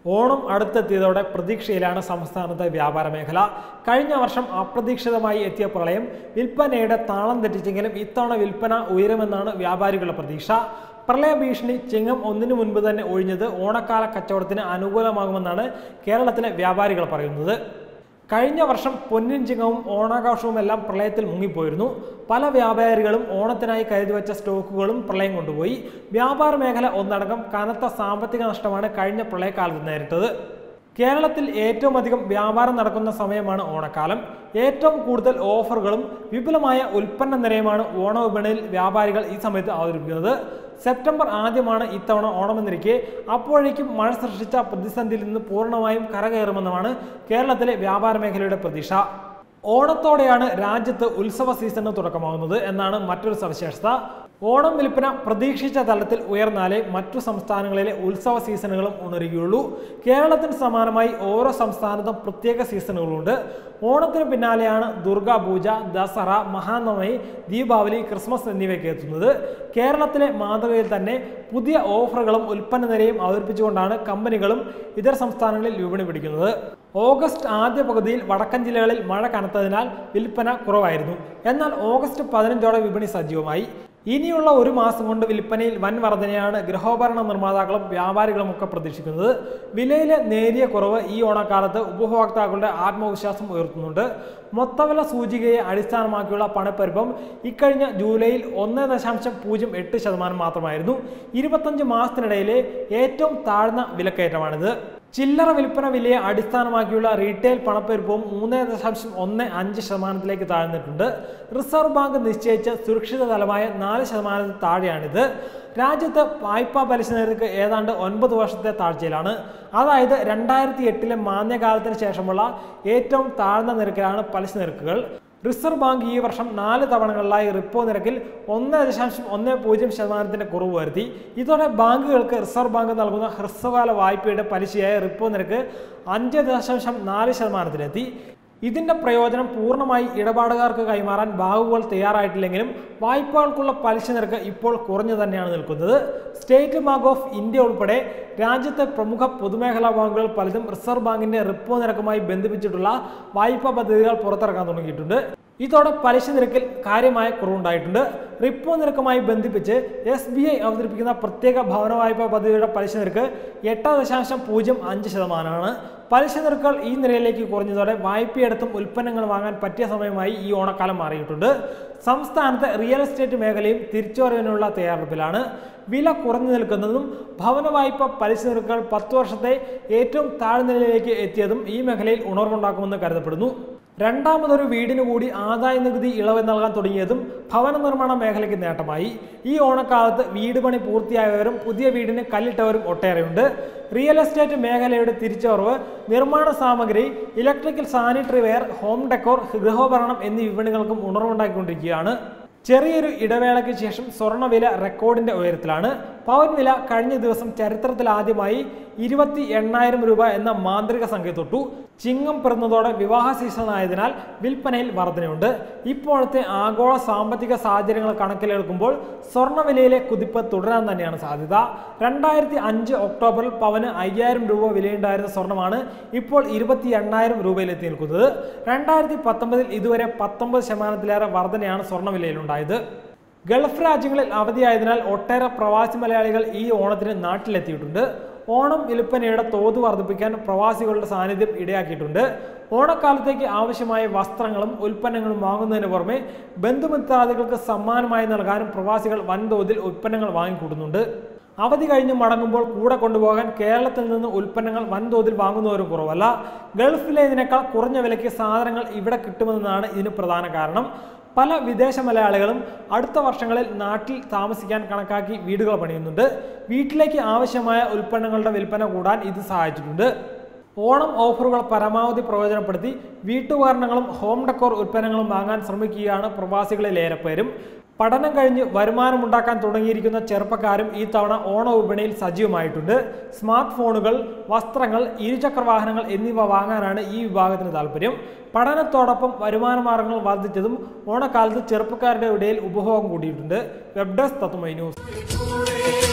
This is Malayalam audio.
ഓണം അടുത്തെത്തിയതോടെ പ്രതീക്ഷയിലാണ് സംസ്ഥാനത്തെ വ്യാപാര മേഖല കഴിഞ്ഞ വർഷം അപ്രതീക്ഷിതമായി എത്തിയ പ്രളയം വിൽപ്പനയുടെ താളം തെറ്റിച്ചെങ്കിലും ഇത്തവണ വിൽപ്പന ഉയരുമെന്നാണ് വ്യാപാരികളുടെ പ്രതീക്ഷ പ്രളയ ഭീഷണി ചിങ്ങം ഒന്നിനു മുൻപ് തന്നെ ഒഴിഞ്ഞത് ഓണക്കാല കച്ചവടത്തിന് അനുകൂലമാകുമെന്നാണ് കേരളത്തിലെ വ്യാപാരികൾ പറയുന്നത് കഴിഞ്ഞ വർഷം പൊന്നിൻ ചിങ്ങവും ഓണാഘോഷവും എല്ലാം പ്രളയത്തിൽ മുങ്ങിപ്പോയിരുന്നു പല വ്യാപാരികളും ഓണത്തിനായി കരുതി വെച്ച സ്റ്റോക്കുകളും പ്രളയം കൊണ്ടുപോയി വ്യാപാര മേഖല ഒന്നടങ്കം കനത്ത സാമ്പത്തിക നഷ്ടമാണ് കഴിഞ്ഞ പ്രളയകാലത്ത് നേരിട്ടത് കേരളത്തിൽ ഏറ്റവും അധികം വ്യാപാരം നടക്കുന്ന സമയമാണ് ഓണക്കാലം ഏറ്റവും കൂടുതൽ ഓഫറുകളും വിപുലമായ ഉൽപ്പന്ന നിരയുമാണ് ഓണ വിപണിയിൽ വ്യാപാരികൾ ഈ സമയത്ത് അവതരിപ്പിക്കുന്നത് സെപ്റ്റംബർ ആദ്യമാണ് ഇത്തവണ ഓണമെന്നിരിക്കെ അപ്പോഴേക്കും മഴ സൃഷ്ടിച്ച പ്രതിസന്ധിയിൽ നിന്ന് പൂർണ്ണമായും കരകയറുമെന്നാണ് കേരളത്തിലെ വ്യാപാര മേഖലയുടെ പ്രതീക്ഷ ഓണത്തോടെയാണ് രാജ്യത്ത് ഉത്സവ സീസണിന് തുടക്കമാകുന്നത് എന്നാണ് മറ്റൊരു സവിശേഷത ഓണം വിൽപ്പന പ്രതീക്ഷിച്ച തലത്തിൽ ഉയർന്നാലേ മറ്റു സംസ്ഥാനങ്ങളിലെ ഉത്സവ സീസണുകളും ഉണരുകയുള്ളൂ കേരളത്തിന് സമാനമായി ഓരോ സംസ്ഥാനത്തും പ്രത്യേക സീസണുകളുണ്ട് ഓണത്തിന് പിന്നാലെയാണ് ദുർഗാ പൂജ ദസറ മഹാനവമി ദീപാവലി ക്രിസ്മസ് എന്നിവയൊക്കെ എത്തുന്നത് കേരളത്തിലെ മാതൃകയിൽ തന്നെ പുതിയ ഓഫറുകളും ഉൽപ്പന്ന നിരയും അവതരിപ്പിച്ചുകൊണ്ടാണ് കമ്പനികളും ഇതര സംസ്ഥാനങ്ങളിൽ വിപണി പിടിക്കുന്നത് ഓഗസ്റ്റ് ആദ്യ പകുതിയിൽ വടക്കൻ ജില്ലകളിൽ മഴ കനത്തതിനാൽ വിൽപ്പന കുറവായിരുന്നു എന്നാൽ ഓഗസ്റ്റ് പതിനഞ്ചോടെ വിപണി സജീവമായി ഇനിയുള്ള ഒരു മാസം കൊണ്ട് വിൽപ്പനയിൽ വൻ വർധനയാണ് ഗൃഹോപകരണ നിർമ്മാതാക്കളും വ്യാപാരികളും ഒക്കെ പ്രതീക്ഷിക്കുന്നത് വിലയിലെ നേരിയ കുറവ് ഈ ഓണക്കാലത്ത് ഉപഭോക്താക്കളുടെ ആത്മവിശ്വാസം ഉയർത്തുന്നുണ്ട് മൊത്തവില സൂചികയെ അടിസ്ഥാനമാക്കിയുള്ള പണപ്പെരുപ്പം ഇക്കഴിഞ്ഞ ജൂലൈയിൽ ഒന്ന് ദശാംശം പൂജ്യം എട്ട് ശതമാനം മാത്രമായിരുന്നു ഇരുപത്തഞ്ച് മാസത്തിനിടയിലെ ഏറ്റവും താഴ്ന്ന വിലക്കയറ്റമാണിത് ചില്ലറ വിൽപ്പന വിലയെ അടിസ്ഥാനമാക്കിയുള്ള റീറ്റെയിൽ പണപ്പെരുപ്പവും മൂന്ന് ദശാംശം ഒന്ന് അഞ്ച് ശതമാനത്തിലേക്ക് താഴ്ന്നിട്ടുണ്ട് റിസർവ് ബാങ്ക് നിശ്ചയിച്ച സുരക്ഷിത തലമായ നാല് ശതമാനത്തിൽ താഴെയാണിത് രാജ്യത്ത് വായ്പാ പലിശ നിരക്ക് ഏതാണ്ട് ഒൻപത് വർഷത്തെ താഴ്ചയിലാണ് അതായത് രണ്ടായിരത്തി എട്ടിലെ മാന്യകാലത്തിന് ശേഷമുള്ള ഏറ്റവും താഴ്ന്ന നിരക്കിലാണ് പലിശ നിരക്കുകൾ റിസർവ് ബാങ്ക് ഈ വർഷം നാല് തവണകളിലായി റിപ്പോ നിരക്കിൽ ഒന്ന് ദശാംശം ഒന്ന് പൂജ്യം ശതമാനത്തിന്റെ കുറവ് വരുത്തി ഇതോടെ ബാങ്കുകൾക്ക് റിസർവ് ബാങ്ക് നൽകുന്ന ഹ്രസ്വകാല വായ്പയുടെ പലിശയായ റിപ്പോ നിരക്ക് അഞ്ച് ദശാംശം നാല് ശതമാനത്തിലെത്തി ഇതിന്റെ പ്രയോജനം പൂർണ്ണമായി ഇടപാടുകാർക്ക് കൈമാറാൻ ബാങ്കുകൾ തയ്യാറായിട്ടില്ലെങ്കിലും വായ്പകൾക്കുള്ള പലിശ നിരക്ക് ഇപ്പോൾ കുറഞ്ഞു തന്നെയാണ് നിൽക്കുന്നത് സ്റ്റേറ്റ് ബാങ്ക് ഓഫ് ഇന്ത്യ ഉൾപ്പെടെ രാജ്യത്തെ പ്രമുഖ പൊതുമേഖലാ ബാങ്കുകൾ പലതും റിസർവ് ബാങ്കിന്റെ റിപ്പോ നിരക്കുമായി ബന്ധിപ്പിച്ചിട്ടുള്ള വായ്പാ പദ്ധതികൾ പുറത്തിറക്കാൻ തുടങ്ങിയിട്ടുണ്ട് ഇതോടെ പലിശ നിരക്കിൽ കാര്യമായ കുറവുണ്ടായിട്ടുണ്ട് റിപ്പോ നിരക്കുമായി ബന്ധിപ്പിച്ച് എസ് ബി ഐ അവതരിപ്പിക്കുന്ന പ്രത്യേക ഭവന വായ്പാ പദ്ധതിയുടെ പലിശ നിരക്ക് എട്ട് ദശാംശം പൂജ്യം അഞ്ച് ശതമാനമാണ് പലിശ നിരക്കുകൾ ഈ നിരയിലേക്ക് കുറഞ്ഞതോടെ വായ്പയെടുത്തും ഉൽപ്പന്നങ്ങൾ വാങ്ങാൻ പറ്റിയ സമയമായി ഈ ഓണക്കാലം മാറിയിട്ടുണ്ട് സംസ്ഥാനത്തെ റിയൽ എസ്റ്റേറ്റ് മേഖലയും തിരിച്ചുവരവിനുള്ള തയ്യാറെടുപ്പിലാണ് വില കുറഞ്ഞു നിൽക്കുന്നതും ഭവന വായ്പ പലിശ നിരക്കുകൾ പത്ത് വർഷത്തെ ഏറ്റവും താഴ്ന്ന നിലയിലേക്ക് എത്തിയതും ഈ മേഖലയിൽ ഉണർവുണ്ടാക്കുമെന്ന് കരുതപ്പെടുന്നു രണ്ടാമതൊരു വീടിന് കൂടി ആദായ നികുതി ഇളവ് നൽകാൻ തുടങ്ങിയതും ഭവന നിർമ്മാണ മേഖലയ്ക്ക് നേട്ടമായി ഈ ഓണക്കാലത്ത് വീട് പണി പൂർത്തിയായവരും പുതിയ വീടിന് കല്ലിട്ടവരും ഒട്ടേറെയുണ്ട് റിയൽ എസ്റ്റേറ്റ് മേഖലയുടെ തിരിച്ചുവരവ് നിർമ്മാണ സാമഗ്രി electrical sanitary ware home decor ഗൃഹോപകരണം എന്നീ വിപണികൾക്കും ഉണർവുണ്ടാക്കിക്കൊണ്ടിരിക്കുകയാണ് ചെറിയൊരു ഇടവേളയ്ക്ക് ശേഷം സ്വർണ്ണവില റെക്കോർഡിന്റെ ഉയരത്തിലാണ് പവൻ വില കഴിഞ്ഞ ദിവസം ചരിത്രത്തിൽ ആദ്യമായി ഇരുപത്തി എണ്ണായിരം രൂപ എന്ന മാന്ത്രിക സംഖ്യ തൊട്ടു ചിങ്ങം പിറന്നതോടെ വിവാഹ സീസൺ ആയതിനാൽ വിൽപ്പനയിൽ വർധനയുണ്ട് ഇപ്പോഴത്തെ ആഗോള സാമ്പത്തിക സാഹചര്യങ്ങൾ കണക്കിലെടുക്കുമ്പോൾ സ്വർണ്ണവിലയിലെ കുതിപ്പ് തുടരാൻ തന്നെയാണ് സാധ്യത രണ്ടായിരത്തി അഞ്ച് ഒക്ടോബറിൽ പവന് അയ്യായിരം രൂപ വിലയുണ്ടായിരുന്ന സ്വർണ്ണമാണ് ഇപ്പോൾ ഇരുപത്തി എണ്ണായിരം രൂപയിലെത്തി നിൽക്കുന്നത് രണ്ടായിരത്തി പത്തൊമ്പതിൽ ഇതുവരെ പത്തൊമ്പത് ശതമാനത്തിലേറെ വർധനയാണ് സ്വർണ്ണവിലയിലുണ്ടായത് ഗൾഫ് രാജ്യങ്ങളിൽ അവധിയായതിനാൽ ഒട്ടേറെ പ്രവാസി മലയാളികൾ ഈ ഓണത്തിന് നാട്ടിലെത്തിയിട്ടുണ്ട് ഓണം വിൽപ്പനയുടെ തോത് വർദ്ധിപ്പിക്കാൻ പ്രവാസികളുടെ സാന്നിധ്യം ഇടയാക്കിയിട്ടുണ്ട് ഓണക്കാലത്തേക്ക് ആവശ്യമായ വസ്ത്രങ്ങളും ഉൽപ്പന്നങ്ങളും വാങ്ങുന്നതിന് പുറമെ ബന്ധുമിത്രാദികൾക്ക് സമ്മാനമായി നൽകാനും പ്രവാസികൾ വൻതോതിൽ ഉൽപ്പന്നങ്ങൾ വാങ്ങിക്കൂട്ടുന്നുണ്ട് അവധി കഴിഞ്ഞ് മടങ്ങുമ്പോൾ കൂടെ കൊണ്ടുപോകാൻ കേരളത്തിൽ നിന്ന് ഉൽപ്പന്നങ്ങൾ വൻതോതിൽ വാങ്ങുന്നവരും കുറവല്ല ഗൾഫിലേതിനേക്കാൾ കുറഞ്ഞ വിലയ്ക്ക് സാധനങ്ങൾ ഇവിടെ കിട്ടുമെന്നതാണ് ഇതിന് പ്രധാന കാരണം പല വിദേശ മലയാളികളും അടുത്ത വർഷങ്ങളിൽ നാട്ടിൽ താമസിക്കാൻ കണക്കാക്കി വീടുകൾ പണിയുന്നുണ്ട് വീട്ടിലേക്ക് ആവശ്യമായ ഉൽപ്പന്നങ്ങളുടെ വിൽപ്പന കൂടാൻ ഇത് സഹായിച്ചിട്ടുണ്ട് ഓണം ഓഫറുകൾ പരമാവധി പ്രയോജനപ്പെടുത്തി വീട്ടുപകരണങ്ങളും ഹോം ഡെക്കോർ ഉൽപ്പന്നങ്ങളും വാങ്ങാൻ ശ്രമിക്കുകയാണ് പ്രവാസികളിലേറെ പേരും പഠനം കഴിഞ്ഞ് വരുമാനമുണ്ടാക്കാൻ തുടങ്ങിയിരിക്കുന്ന ചെറുപ്പക്കാരും ഈ തവണ ഓണ വിപണിയിൽ സജീവമായിട്ടുണ്ട് സ്മാർട്ട് ഫോണുകൾ വസ്ത്രങ്ങൾ ഇരുചക്ര വാഹനങ്ങൾ എന്നിവ വാങ്ങാനാണ് ഈ വിഭാഗത്തിന് താല്പര്യം പഠനത്തോടൊപ്പം വരുമാന മാർഗങ്ങൾ വർദ്ധിച്ചതും ഓണക്കാലത്ത് ചെറുപ്പക്കാരുടെ ഇടയിൽ ഉപഭോഗം കൂടിയിട്ടുണ്ട് വെബ് ഡെസ്ക് തത്വമൈ ന്യൂസ്